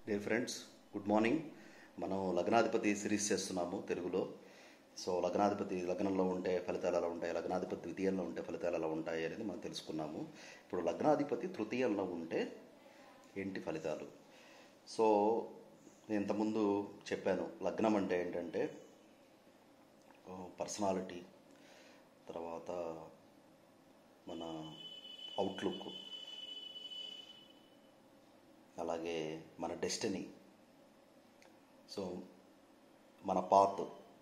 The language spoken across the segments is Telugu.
డియర్ ఫ్రెండ్స్ గుడ్ మార్నింగ్ మనం లగ్నాధిపతి సిరీస్ చేస్తున్నాము తెలుగులో సో లగ్నాధిపతి లగ్నంలో ఉంటే ఫలితాలు ఎలా ఉంటాయి లగ్నాధిపతి ద్వితీయంలో ఉంటే ఫలితాలు ఎలా ఉంటాయి అనేది మనం తెలుసుకున్నాము ఇప్పుడు లగ్నాధిపతి తృతీయంలో ఉంటే ఏంటి ఫలితాలు సో నేను ఇంతకుముందు చెప్పాను లగ్నం అంటే ఏంటంటే పర్సనాలిటీ తర్వాత మన అవుట్లుక్ అలాగే మన డెస్టినీ సో మన పాత్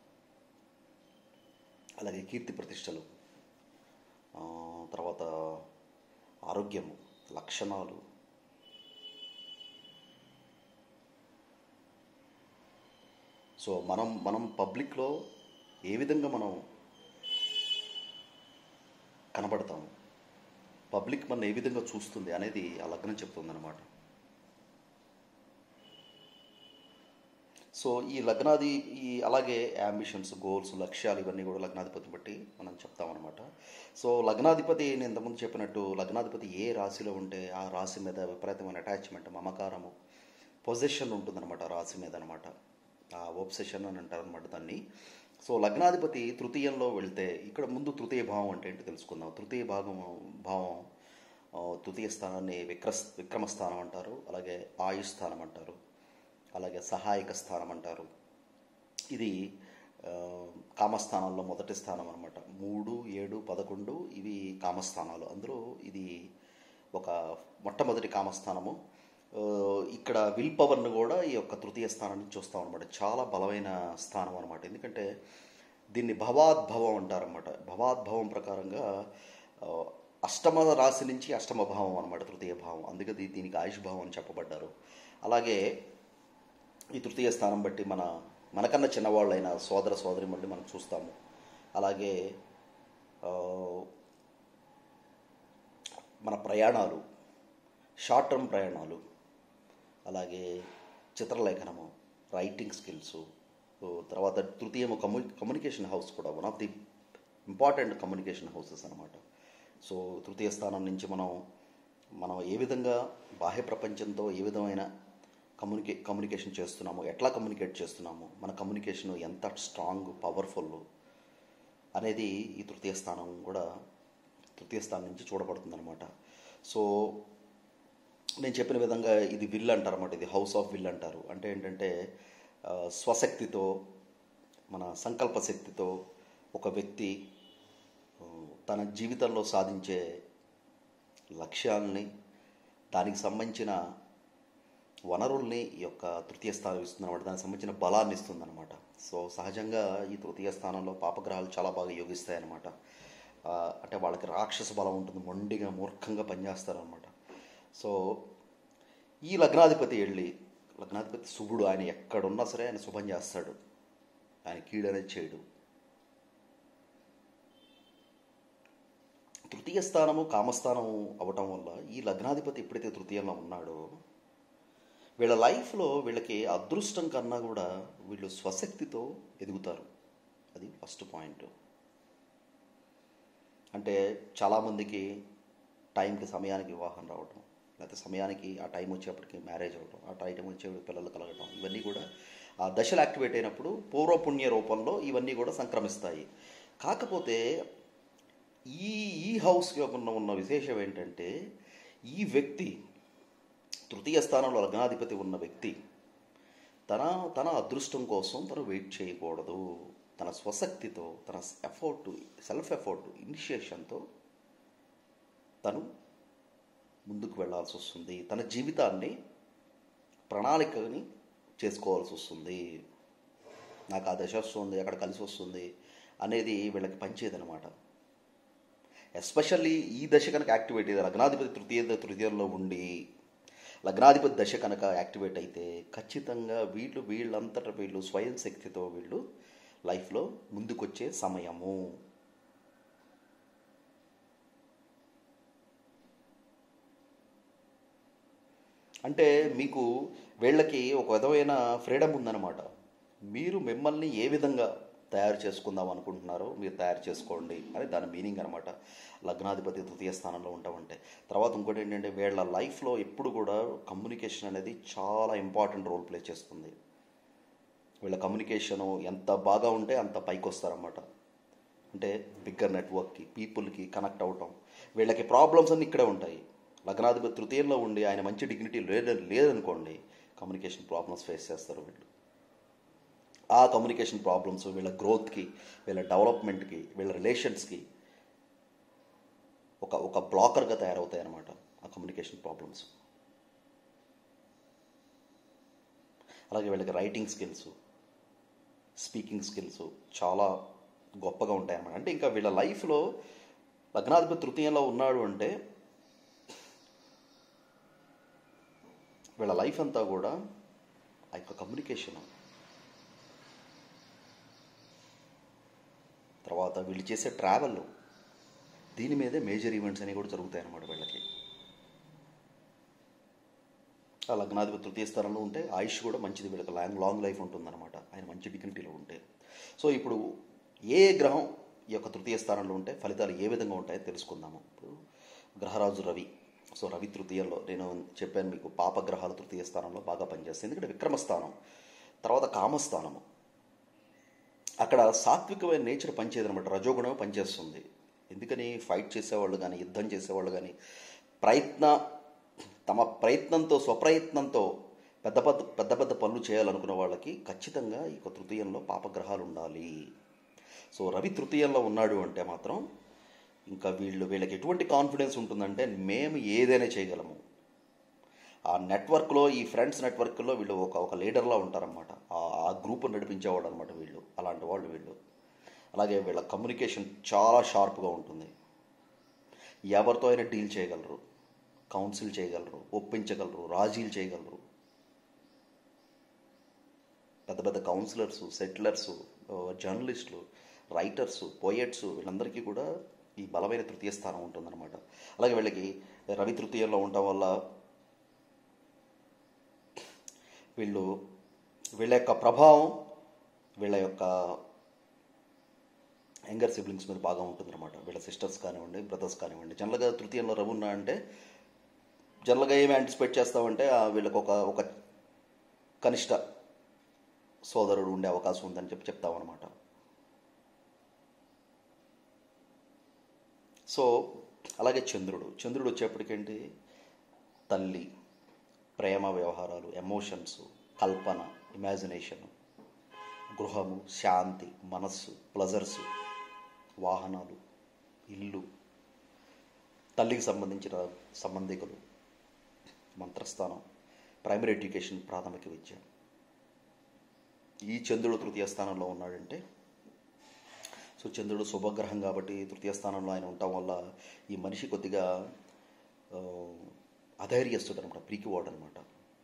అలాగే కీర్తి ప్రతిష్టలు ఆ, తర్వాత ఆరోగ్యము లక్షణాలు సో మనం మనం పబ్లిక్లో ఏ విధంగా మనం కనబడతాము పబ్లిక్ మన ఏ విధంగా చూస్తుంది అనేది ఆ లగ్నం చెప్తుందన్నమాట సో ఈ లగ్నాది ఈ అలాగే అంబిషన్స్ గోల్స్ లక్ష్యాలు ఇవన్నీ కూడా లగ్నాధిపతి బట్టి మనం చెప్తామన్నమాట సో లగ్నాధిపతి నేను ఇంతకుముందు చెప్పినట్టు లగ్నాధిపతి ఏ రాశిలో ఉంటే ఆ రాశి మీద విపరీతమైన అటాచ్మెంట్ మమకారము పొజిషన్ ఉంటుందన్నమాట ఆ రాశి మీద అనమాట ఆ ఒబ్సెషన్ అని అంటారు అనమాట దాన్ని సో లగ్నాధిపతి తృతీయంలో వెళ్తే ఇక్కడ ముందు తృతీయ భావం అంటే ఏంటి తెలుసుకుందాం తృతీయ భాగం భావం ఆ, తృతీయ స్థానాన్ని విక్రస్ విక్రమ స్థానం అంటారు అలాగే ఆయుష్ స్థానం అంటారు అలాగే సహాయక స్థానం అంటారు ఇది ఆ, కామస్థానాల్లో మొదటి స్థానం అనమాట మూడు ఏడు పదకొండు ఇవి కామస్థానాలు అందులో ఇది ఒక మొట్టమొదటి కామస్థానము ఆ, ఇక్కడ విల్ పవర్ను కూడా ఈ యొక్క తృతీయ స్థానం నుంచి చూస్తాం అనమాట చాలా బలమైన స్థానం అనమాట ఎందుకంటే దీన్ని భవాద్భవం అంటారనమాట భవాద్భవం ప్రకారంగా ఆ, అష్టమ రాశి నుంచి అష్టమ భావం అనమాట తృతీయ భావం అందుకే దీ- దీనికి ఆయుష్ భావం అని చెప్పబడ్డారు అలాగే ఈ తృతీయ స్థానం బట్టి మన మనకన్నా చిన్నవాళ్ళైన సోదర సోదరి మళ్ళీ మనం చూస్తాము అలాగే ఆ, మన ప్రయాణాలు షార్ట్ టర్మ్ ప్రయాణాలు అలాగే చిత్రలేఖనము రైటింగ్ స్కిల్స్ తర్వాత తృతీయము కమ్యూ కమ్యూనికేషన్ హౌస్ కూడా one of the important communication houses అనమాట సో తృతీయ స్థానం నుంచి మనం మనం ఏ విధంగా బాహ్య ప్రపంచంతో ఏ విధమైన కమ్యూనికే కమ్యూనికేషన్ చేస్తున్నాము ఎట్లా కమ్యూనికేట్ చేస్తున్నాము మన కమ్యూనికేషన్ ఎంత స్ట్రాంగ్ పవర్ఫుల్ అనేది ఈ తృతీయ స్థానం కూడా తృతీయ స్థానం నుంచి చూడబడుతుంది అనమాట సో నేను చెప్పిన విధంగా ఇది విల్ అంటారు అన్నమాట ఇది హౌస్ ఆఫ్ విల్ అంటారు అంటే ఏంటంటే ఆ, స్వశక్తితో మన సంకల్ప శక్తితో ఒక వ్యక్తి ఆ, తన జీవితంలో సాధించే లక్ష్యాలని దానికి సంబంధించిన వనరుల్ని ఈ యొక్క తృతీయ స్థానం ఇస్తుంది అనమాట దానికి సంబంధించిన బలాన్ని ఇస్తుంది అనమాట సో సహజంగా ఈ తృతీయ స్థానంలో పాపగ్రహాలు చాలా బాగా యోగిస్తాయి అనమాట అంటే వాళ్ళకి రాక్షస బలం ఉంటుంది మొండిగా మూర్ఖంగా పనిచేస్తారనమాట సో ఈ లగ్నాధిపతి వెళ్ళి లగ్నాధిపతి శుభుడు ఆయన ఎక్కడున్నా సరే ఆయన శుభం చేస్తాడు ఆయన కీడు అనేది చేయడు తృతీయ స్థానము కామస్థానము అవటం వల్ల ఈ లగ్నాధిపతి ఎప్పుడైతే తృతీయంలో ఉన్నాడో వీళ్ళ లైఫ్లో వీళ్ళకి అదృష్టం కన్నా కూడా వీళ్ళు స్వశక్తితో ఎదుగుతారు అది ఫస్ట్ పాయింట్ అంటే చాలామందికి టైంకి సమయానికి వివాహం రావటం లేకపోతే సమయానికి ఆ టైం వచ్చేప్పటికి మ్యారేజ్ అవ్వటం ఆ టైం వచ్చే పిల్లలు కలగటం ఇవన్నీ కూడా ఆ దశలు యాక్టివేట్ అయినప్పుడు పూర్వపుణ్య రూపంలో ఇవన్నీ కూడా సంక్రమిస్తాయి కాకపోతే ఈ ఈ హౌస్ ఉన్న ఉన్న విశేషం ఏంటంటే ఈ వ్యక్తి తృతీయ స్థానంలో లగ్నాధిపతి ఉన్న వ్యక్తి తన తన అదృష్టం కోసం తను వెయిట్ చేయకూడదు తన స్వశక్తితో తన ఎఫర్ట్ సెల్ఫ్ ఎఫర్ట్ ఇనిషియేషన్తో తను ముందుకు వెళ్ళాల్సి వస్తుంది తన జీవితాన్ని ప్రణాళికని చేసుకోవాల్సి వస్తుంది నాకు ఆ దశ వస్తుంది అక్కడ కలిసి వస్తుంది అనేది వీళ్ళకి పంచేదనమాట ఎస్పెషల్లీ ఈ దశ కనుక యాక్టివేట్ అయితే లగ్నాధిపతి తృతీయ తృతీయంలో ఉండి లగ్నాధిపతి దశ కనుక యాక్టివేట్ అయితే ఖచ్చితంగా వీళ్ళు వీళ్ళంతట వీళ్ళు స్వయం శక్తితో వీళ్ళు లైఫ్లో ముందుకొచ్చే సమయము అంటే మీకు వీళ్ళకి ఒక విధమైన ఫ్రీడమ్ ఉందన్నమాట మీరు మిమ్మల్ని ఏ విధంగా తయారు చేసుకుందాం అనుకుంటున్నారో మీరు తయారు చేసుకోండి అని దాని మీనింగ్ అనమాట లగ్నాధిపతి తృతీయ స్థానంలో ఉంటామంటే తర్వాత ఇంకోటి ఏంటంటే వీళ్ళ లైఫ్లో ఎప్పుడు కూడా కమ్యూనికేషన్ అనేది చాలా ఇంపార్టెంట్ రోల్ ప్లే చేస్తుంది వీళ్ళ కమ్యూనికేషను ఎంత బాగా ఉంటే అంత పైకి వస్తారన్నమాట అంటే బిగ్గర్ నెట్వర్క్కి పీపుల్కి కనెక్ట్ అవటం వీళ్ళకి ప్రాబ్లమ్స్ అన్నీ ఇక్కడే ఉంటాయి లగ్నాధిపతి తృతీయంలో ఉండి ఆయన మంచి డిగ్నిటీ లేదు లేదనుకోండి కమ్యూనికేషన్ ప్రాబ్లమ్స్ ఫేస్ చేస్తారు వీళ్ళు ఆ కమ్యూనికేషన్ ప్రాబ్లమ్స్ వీళ్ళ గ్రోత్కి వీళ్ళ డెవలప్మెంట్కి వీళ్ళ రిలేషన్స్కి ఒక ఒక బ్లాకర్గా తయారవుతాయి అన్నమాట ఆ కమ్యూనికేషన్ ప్రాబ్లమ్స్ అలాగే వీళ్ళకి రైటింగ్ స్కిల్స్ స్పీకింగ్ స్కిల్స్ చాలా గొప్పగా ఉంటాయి అన్నమాట అంటే ఇంకా వీళ్ళ లైఫ్లో లగ్నాధిపతి తృతీయంలో ఉన్నాడు అంటే వీళ్ళ లైఫ్ అంతా కూడా ఆ యొక్క కమ్యూనికేషన్ తర్వాత వీళ్ళు చేసే ట్రావెల్ దీని మీదే మేజర్ ఈవెంట్స్ అనేవి కూడా జరుగుతాయి అన్నమాట వీళ్ళకి ఆ లగ్నాధిపతి తృతీయ స్థానంలో ఉంటే ఆయుష్ కూడా మంచిది వీళ్ళకి లాంగ్ లాంగ్ లైఫ్ ఉంటుందన్నమాట ఆయన మంచి డిగ్నిటీలో ఉంటే సో ఇప్పుడు ఏ గ్రహం ఈ యొక్క తృతీయ స్థానంలో ఉంటే ఫలితాలు ఏ విధంగా ఉంటాయో తెలుసుకుందాము ఇప్పుడు గ్రహరాజు రవి సో రవి తృతీయంలో నేను చెప్పాను మీకు పాపగ్రహాలు తృతీయ స్థానంలో బాగా పనిచేస్తాయి ఎందుకంటే విక్రమస్థానం తర్వాత కామస్థానము అక్కడ సాత్వికమైన నేచర్ పనిచేయదు అనమాట రజోగుణం పనిచేస్తుంది ఎందుకని ఫైట్ చేసేవాళ్ళు కానీ యుద్ధం చేసేవాళ్ళు కానీ ప్రయత్న తమ ప్రయత్నంతో స్వప్రయత్నంతో పెద్ద పెద్ద పెద్ద పెద్ద పనులు చేయాలనుకున్న వాళ్ళకి ఖచ్చితంగా ఈ యొక్క తృతీయంలో పాపగ్రహాలు ఉండాలి సో రవి తృతీయంలో ఉన్నాడు అంటే మాత్రం ఇంకా వీళ్ళు వీళ్ళకి ఎటువంటి కాన్ఫిడెన్స్ ఉంటుందంటే మేము ఏదైనా చేయగలము ఆ నెట్వర్క్లో ఈ ఫ్రెండ్స్ నెట్వర్క్లో వీళ్ళు ఒక ఒక లీడర్లా ఉంటారన్నమాట ఆ గ్రూప్ నడిపించేవాడు అనమాట వీళ్ళు అలాంటి వాళ్ళు వీళ్ళు అలాగే వీళ్ళ కమ్యూనికేషన్ చాలా షార్ప్గా ఉంటుంది ఎవరితో అయినా డీల్ చేయగలరు కౌన్సిల్ చేయగలరు ఒప్పించగలరు రాజీలు చేయగలరు పెద్ద పెద్ద కౌన్సిలర్స్ సెటిలర్స్ జర్నలిస్టులు రైటర్స్ పోయట్స్ వీళ్ళందరికీ కూడా ఈ బలమైన తృతీయ స్థానం ఉంటుందన్నమాట అలాగే వీళ్ళకి రవి తృతీయంలో ఉండటం వల్ల వీళ్ళు వీళ్ళ యొక్క ప్రభావం వీళ్ళ యొక్క యంగర్ సిబ్లింగ్స్ మీద బాగా ఉంటుందన్నమాట వీళ్ళ సిస్టర్స్ కానివ్వండి బ్రదర్స్ కానివ్వండి జనరల్గా తృతీయంలో రవి ఉన్నా అంటే జనరల్గా ఏమి యాంటిసిపేట్ చేస్తామంటే ఆ వీళ్ళకి ఒక ఒక కనిష్ట సోదరుడు ఉండే అవకాశం ఉందని చెప్పి చెప్తామన్నమాట సో అలాగే చంద్రుడు చంద్రుడు వచ్చేప్పటికేంటి తల్లి ప్రేమ వ్యవహారాలు ఎమోషన్స్ కల్పన ఇమాజినేషన్ గృహము శాంతి మనస్సు ప్లజర్స్ వాహనాలు ఇల్లు తల్లికి సంబంధించిన సంబంధికులు మంత్రస్థానం ప్రైమరీ ఎడ్యుకేషన్ ప్రాథమిక విద్య ఈ చంద్రుడు తృతీయ స్థానంలో ఉన్నాడంటే సో చంద్రుడు శుభగ్రహం కాబట్టి తృతీయ స్థానంలో ఆయన ఉండటం వల్ల ఈ మనిషి కొద్దిగా ఆ, అధైర్యస్తుడు అనమాట పీకివాడు అనమాట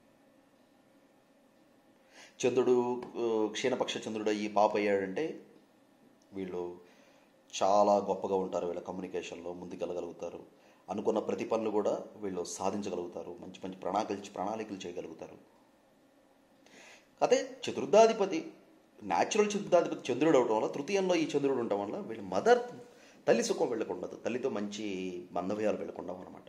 చంద్రుడు ఆ, క్షీణపక్ష చంద్రుడు ఈ పాప అయ్యాడంటే వీళ్ళు చాలా గొప్పగా ఉంటారు వీళ్ళ కమ్యూనికేషన్లో ముందుకెళ్ళగలుగుతారు అనుకున్న ప్రతి పనులు కూడా వీళ్ళు సాధించగలుగుతారు మంచి మంచి ప్రణాళికలు ప్రణాళికలు చేయగలుగుతారు అదే చతుర్థాధిపతి న్యాచురల్ చతుర్థాధిపతి చంద్రుడు అవడం వల్ల తృతీయంలో ఈ చంద్రుడు ఉండటం వల్ల వీళ్ళ మదర్ తల్లి సుఖం వెళ్ళకుండదు తల్లితో మంచి బంధవ్యాలు వెళ్ళకుండా అనమాట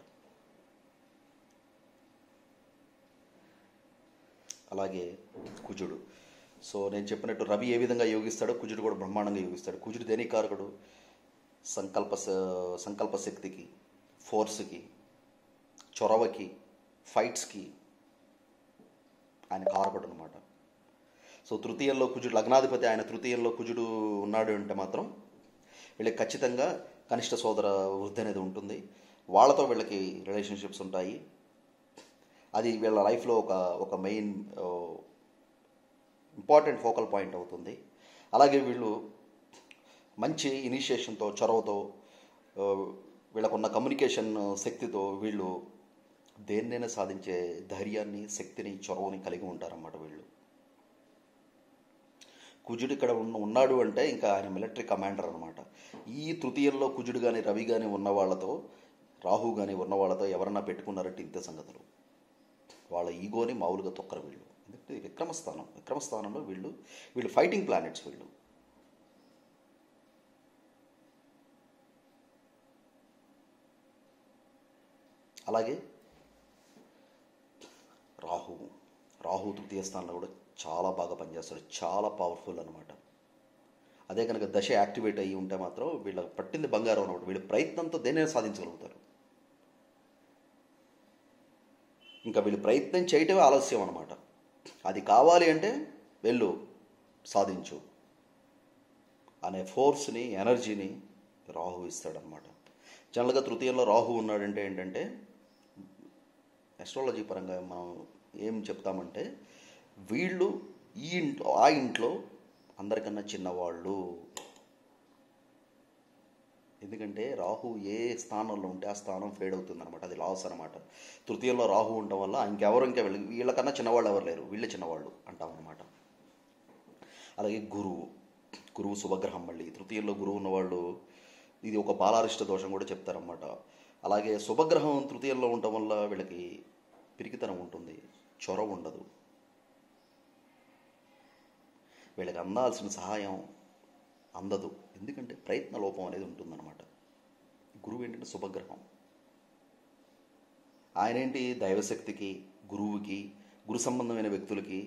అలాగే కుజుడు సో నేను చెప్పినట్టు రవి ఏ విధంగా యోగిస్తాడో కుజుడు కూడా బ్రహ్మాండంగా యోగిస్తాడు కుజుడు దేనికి కారకుడు సంకల్ప స- సంకల్ప శక్తికి ఫోర్స్కి చొరవకి ఫైట్స్కి ఆయన కారకుడు అనమాట సో తృతీయంలో కుజుడు లగ్నాధిపతి ఆయన తృతీయంలో కుజుడు ఉన్నాడు అంటే మాత్రం వీళ్ళకి ఖచ్చితంగా కనిష్ట సోదర వృద్ధి అనేది ఉంటుంది వాళ్ళతో వీళ్ళకి రిలేషన్షిప్స్ ఉంటాయి అది వీళ్ళ లైఫ్లో ఒక ఒక మెయిన్ ఇంపార్టెంట్ ఫోకల్ పాయింట్ అవుతుంది అలాగే వీళ్ళు మంచి ఇనిషియేషన్తో చొరవతో ఆ, వీళ్ళకున్న కమ్యూనికేషన్ శక్తితో వీళ్ళు దేన్నైనా సాధించే ధైర్యాన్ని శక్తిని చొరవని కలిగి ఉంటారన్నమాట వీళ్ళు కుజుడు ఇక్కడ ఉన్న ఉన్నాడు అంటే ఇంకా ఆయన మిలిటరీ కమాండర్ అనమాట ఈ తృతీయంలో కుజుడు కానీ రవి కానీ ఉన్న వాళ్ళతో రాహు కానీ ఉన్న వాళ్ళతో ఎవరన్నా పెట్టుకున్నారంటే ఇంతే సంగతులు వాళ్ళ ఈగోని మామూలుగా తొక్కరు వీళ్ళు ఎందుకంటే ఇది విక్రమస్థానం విక్రమస్థానంలో వీళ్ళు వీళ్ళు ఫైటింగ్ ప్లానెట్స్ వీళ్ళు అలాగే రాహు రాహు తృతీయ స్థానంలో కూడా చాలా బాగా పనిచేస్తాడు చాలా పవర్ఫుల్ అనమాట అదే కనుక దశ యాక్టివేట్ అయ్యి ఉంటే మాత్రం వీళ్ళకి పట్టింది బంగారం అనమాట వీళ్ళ ప్రయత్నంతో దేనైనా సాధించగలుగుతారు ఇంకా వీళ్ళు ప్రయత్నం చేయటమే ఆలస్యం అనమాట అది కావాలి అంటే వెళ్ళు సాధించు అనే ఫోర్స్ని ఎనర్జీని రాహు ఇస్తాడనమాట జనరల్గా తృతీయంలో రాహు ఉన్నాడంటే ఏంటంటే ఎస్ట్రాలజీ పరంగా మనం ఏం చెప్తామంటే వీళ్ళు ఈ ఇంట్లో ఆ ఇంట్లో అందరికన్నా చిన్నవాళ్ళు ఎందుకంటే రాహు ఏ స్థానంలో ఉంటే ఆ స్థానం ఫేడ్ అవుతుంది అనమాట అది లాస్ అనమాట తృతీయంలో రాహు ఉండటం వల్ల ఇంకెవరు ఇంకా వీళ్ళ వీళ్ళకన్నా చిన్నవాళ్ళు ఎవరు లేరు వీళ్ళే చిన్నవాళ్ళు అంటాం అనమాట అలాగే గురువు గురువు శుభగ్రహం మళ్ళీ తృతీయంలో గురువు ఉన్నవాళ్ళు ఇది ఒక బాలారిష్ట దోషం కూడా చెప్తారన్నమాట అలాగే శుభగ్రహం తృతీయంలో ఉండటం వల్ల వీళ్ళకి పిరికితనం ఉంటుంది చొరవ ఉండదు వీళ్ళకి అందాల్సిన సహాయం అందదు ఎందుకంటే ప్రయత్న లోపం అనేది ఉంటుందన్నమాట గురువు ఏంటంటే శుభగ్రహం ఆయన ఏంటి దైవశక్తికి గురువుకి గురు సంబంధమైన వ్యక్తులకి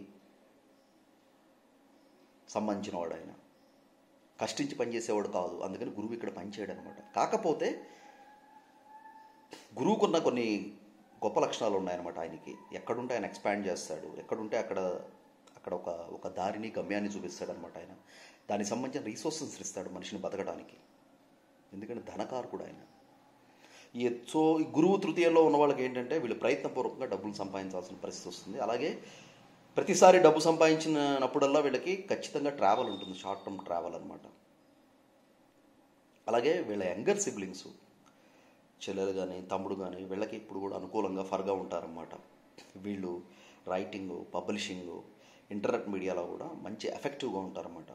సంబంధించిన వాడు ఆయన కష్టించి పనిచేసేవాడు కాదు అందుకని గురువు ఇక్కడ పనిచేయడు అనమాట కాకపోతే గురువుకున్న కొన్ని గొప్ప లక్షణాలు ఉన్నాయన్నమాట ఆయనకి ఎక్కడుంటే ఆయన ఎక్స్పాండ్ చేస్తాడు ఎక్కడుంటే అక్కడ అక్కడ ఒక ఒక దారిని గమ్యాన్ని చూపిస్తాడు అనమాట ఆయన దానికి సంబంధించిన రీసోర్సెస్ ఇస్తాడు మనిషిని బతకడానికి ఎందుకంటే ధనకారకుడు ఆయన ఈ సో ఈ గురువు తృతీయంలో ఉన్న వాళ్ళకి ఏంటంటే వీళ్ళు ప్రయత్నపూర్వకంగా డబ్బులు సంపాదించాల్సిన పరిస్థితి వస్తుంది అలాగే ప్రతిసారి డబ్బు సంపాదించినప్పుడల్లా వీళ్ళకి ఖచ్చితంగా ట్రావెల్ ఉంటుంది షార్ట్ టర్మ్ ట్రావెల్ అనమాట అలాగే వీళ్ళ యంగర్ సిబ్లింగ్స్ చెల్లెలు కానీ తమ్ముడు కానీ వీళ్ళకి ఇప్పుడు కూడా అనుకూలంగా ఫర్గా ఉంటారన్నమాట వీళ్ళు రైటింగ్ పబ్లిషింగ్ ఇంటర్నెట్ మీడియాలో కూడా మంచి ఎఫెక్టివ్గా ఉంటారన్నమాట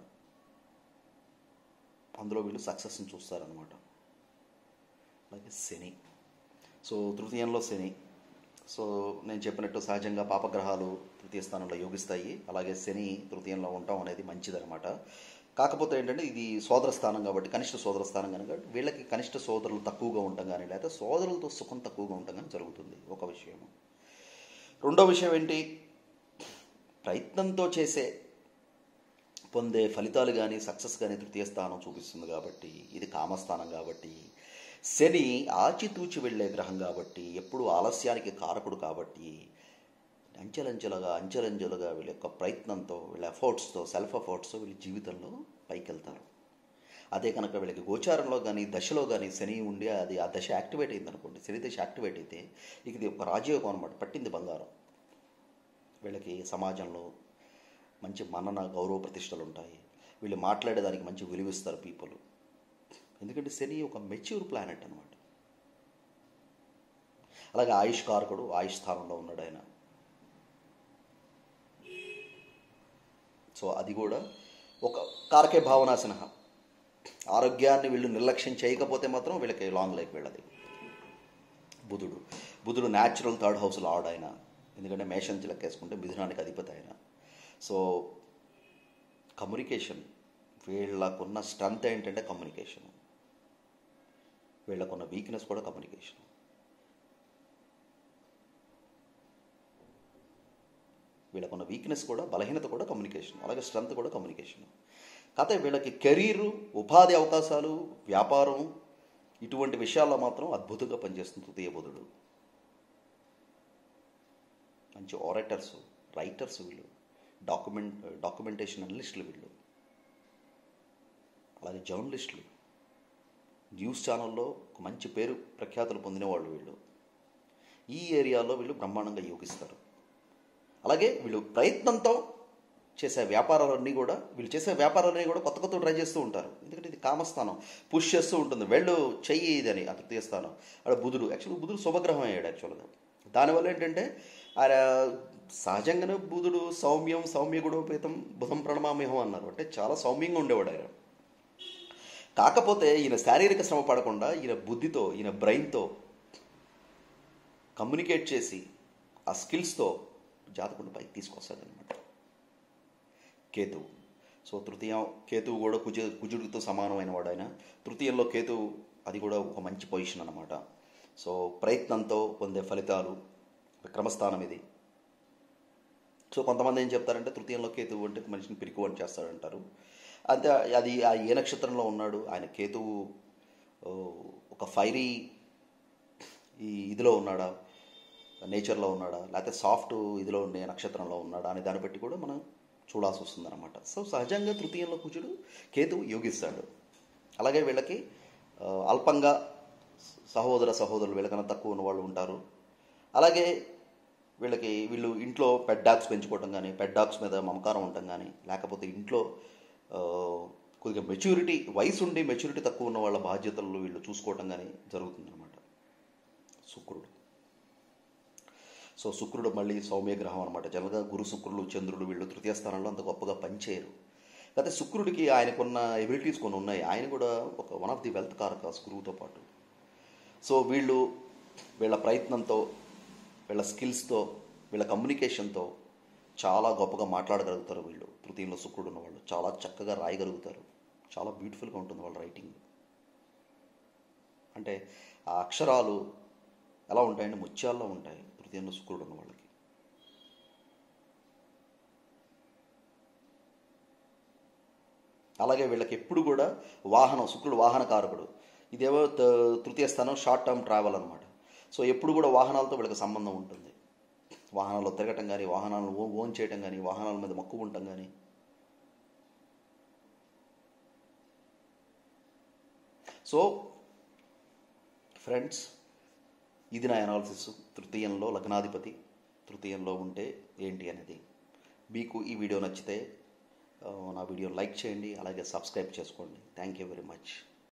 అందులో వీళ్ళు సక్సెస్ని చూస్తారనమాట అలాగే శని సో తృతీయంలో శని సో నేను చెప్పినట్టు సహజంగా పాపగ్రహాలు తృతీయ స్థానంలో యోగిస్తాయి అలాగే శని తృతీయంలో ఉండటం అనేది మంచిదనమాట కాకపోతే ఏంటంటే ఇది సోదర స్థానం కాబట్టి కనిష్ట సోదర స్థానం కనుక వీళ్ళకి కనిష్ట సోదరులు తక్కువగా ఉండటం కానీ లేదా సోదరులతో సుఖం తక్కువగా ఉండటం కానీ జరుగుతుంది ఒక విషయం రెండో విషయం ఏంటి ప్రయత్నంతో చేసే పొందే ఫలితాలు కానీ సక్సెస్ కానీ తృతీయ స్థానం చూపిస్తుంది కాబట్టి ఇది కామస్థానం కాబట్టి శని ఆచితూచి వెళ్ళే గ్రహం కాబట్టి ఎప్పుడు ఆలస్యానికి కారకుడు కాబట్టి అంచెలంచెలుగా అంచెలంచెలుగా వీళ్ళ యొక్క ప్రయత్నంతో వీళ్ళ ఎఫర్ట్స్తో సెల్ఫ్ ఎఫర్ట్స్ వీళ్ళ జీవితంలో పైకి వెళ్తారు అదే కనుక వీళ్ళకి గోచారంలో కానీ దశలో కానీ శని ఉండి అది ఆ దశ యాక్టివేట్ అయింది అనుకోండి శని దశ యాక్టివేట్ అయితే ఇక ఇది ఒక రాజయోగం అనమాట పట్టింది బంగారం వీళ్ళకి సమాజంలో మంచి మనన గౌరవ ప్రతిష్టలు ఉంటాయి వీళ్ళు మాట్లాడేదానికి మంచి విలువిస్తారు పీపుల్ ఎందుకంటే శని ఒక మెచ్యూర్ ప్లానెట్ అనమాట అలాగే ఆయుష్ కారకుడు ఆయుష్ స్థానంలో ఉన్నాడు ఆయన సో అది కూడా ఒక కారకే భావనాశన ఆరోగ్యాన్ని వీళ్ళు నిర్లక్ష్యం చేయకపోతే మాత్రం వీళ్ళకి లాంగ్ లైఫ్ వీళ్ళది బుధుడు బుధుడు న్యాచురల్ థర్డ్ హౌస్లో ఆడు ఆయన ఎందుకంటే మేషం నుంచి లెక్కేసుకుంటే మిథునానికి అధిపతి ఆయన సో కమ్యూనికేషన్ వీళ్ళకున్న స్ట్రెంత్ ఏంటంటే కమ్యూనికేషన్ వీళ్ళకున్న వీక్నెస్ కూడా కమ్యూనికేషన్ వీళ్ళకున్న వీక్నెస్ కూడా బలహీనత కూడా కమ్యూనికేషన్ అలాగే స్ట్రెంత్ కూడా కమ్యూనికేషన్ కాకపోతే వీళ్ళకి కెరీరు ఉపాధి అవకాశాలు వ్యాపారం ఇటువంటి విషయాల్లో మాత్రం అద్భుతంగా పనిచేస్తుంది తృతీయ బుధుడు మంచి ఆరేటర్స్ రైటర్స్ వీళ్ళు డాక్యుమెంట్ డాక్యుమెంటేషన్ అనలిస్టులు వీళ్ళు అలాగే జర్నలిస్టులు న్యూస్ ఛానల్లో ఒక మంచి పేరు ప్రఖ్యాతులు పొందిన వాళ్ళు వీళ్ళు ఈ ఏరియాలో వీళ్ళు బ్రహ్మాండంగా యోగిస్తారు అలాగే వీళ్ళు ప్రయత్నంతో చేసే వ్యాపారాలన్నీ కూడా వీళ్ళు చేసే వ్యాపారాలన్నీ కూడా కొత్త కొత్త ట్రై చేస్తూ ఉంటారు ఎందుకంటే ఇది కామస్థానం పుష్ చేస్తూ ఉంటుంది వెళ్ళు చెయ్యి ఇది అని ఆ తృతీయ స్థానం అక్కడ బుధుడు యాక్చువల్గా బుధుడు శుభగ్రహం అయ్యాడు యాక్చువల్గా దానివల్ల ఏంటంటే ఆయన సహజంగానే బుధుడు సౌమ్యం సౌమ్య గుణోపేతం బుధం ప్రణమామ్యహం అన్నారు అంటే చాలా సౌమ్యంగా ఉండేవాడు ఆయన కాకపోతే ఈయన శారీరక శ్రమ పడకుండా ఈయన బుద్ధితో ఈయన బ్రెయిన్తో కమ్యూనికేట్ చేసి ఆ స్కిల్స్తో జాతకుడిని పైకి తీసుకొస్తాడనమాట కేతువు సో తృతీయం కేతువు కూడా కుజ కుజుడితో సమానమైన వాడు ఆయన తృతీయంలో కేతువు అది కూడా ఒక మంచి పొజిషన్ అనమాట సో ప్రయత్నంతో పొందే ఫలితాలు విక్రమస్థానం ఇది సో కొంతమంది ఏం చెప్తారంటే తృతీయంలో కేతువు అంటే మనిషిని పిరికి అని చేస్తాడంటారు అంతే అది ఆ ఏ నక్షత్రంలో ఉన్నాడు ఆయన కేతువు ఓ, ఒక ఫైరీ ఈ ఇదిలో ఉన్నాడా నేచర్లో ఉన్నాడా లేకపోతే సాఫ్ట్ ఇదిలో ఉండే నక్షత్రంలో ఉన్నాడా అనే దాన్ని బట్టి కూడా మనం చూడాల్సి వస్తుందన్నమాట సో సహజంగా తృతీయంలో కుజుడు కేతువు యోగిస్తాడు అలాగే వీళ్ళకి ఆ, అల్పంగా సహోదర సహోదరులు వీళ్ళకన్నా తక్కువ ఉన్న వాళ్ళు ఉంటారు అలాగే వీళ్ళకి వీళ్ళు ఇంట్లో పెట్ డాగ్స్ పెంచుకోవటం కానీ పెట్ డాగ్స్ మీద మమకారం ఉండటం కానీ లేకపోతే ఇంట్లో ఆ, కొద్దిగా మెచ్యూరిటీ వయసు ఉండి మెచ్యూరిటీ తక్కువ ఉన్న వాళ్ళ బాధ్యతలు వీళ్ళు చూసుకోవటం కానీ జరుగుతుందన్నమాట శుక్రుడు సో శుక్రుడు మళ్ళీ సౌమ్య గ్రహం అనమాట జనరల్గా గురు శుక్రులు చంద్రుడు వీళ్ళు తృతీయ స్థానంలో అంత గొప్పగా పనిచేయరు అయితే శుక్రుడికి ఆయనకున్న ఎబిలిటీస్ కొన్ని ఉన్నాయి ఆయన కూడా ఒక వన్ ఆఫ్ ది వెల్త్ కారక గురువుతో పాటు సో వీళ్ళు వీళ్ళ ప్రయత్నంతో వీళ్ళ స్కిల్స్తో వీళ్ళ కమ్యూనికేషన్తో చాలా గొప్పగా మాట్లాడగలుగుతారు వీళ్ళు తృతీయంలో శుక్రుడు ఉన్నవాళ్ళు చాలా చక్కగా రాయగలుగుతారు చాలా బ్యూటిఫుల్గా ఉంటుంది వాళ్ళ రైటింగ్ అంటే ఆ అక్షరాలు ఎలా ఉంటాయంటే ముత్యాల్లో ఉంటాయి తృతీయంలో శుక్రుడు ఉన్న వాళ్ళకి అలాగే వీళ్ళకి ఎప్పుడు కూడా వాహనం శుక్రుడు వాహన కారకుడు ఇదేవో త- తృతీయ స్థానం షార్ట్ టర్మ్ ట్రావెల్ అనమాట సో ఎప్పుడు కూడా వాహనాలతో వీళ్ళకి సంబంధం ఉంటుంది వాహనాల్లో తిరగటం కానీ వాహనాలను ఓ- ఓన్ చేయటం కానీ వాహనాల మీద మక్కువ ఉండటం కానీ సో ఫ్రెండ్స్ ఇది నా అనాలిసిస్ తృతీయంలో లగ్నాధిపతి తృతీయంలో ఉంటే ఏంటి అనేది మీకు ఈ వీడియో నచ్చితే ఆ, నా వీడియో లైక్ చేయండి అలాగే సబ్స్క్రైబ్ చేసుకోండి థ్యాంక్ యూ వెరీ మచ్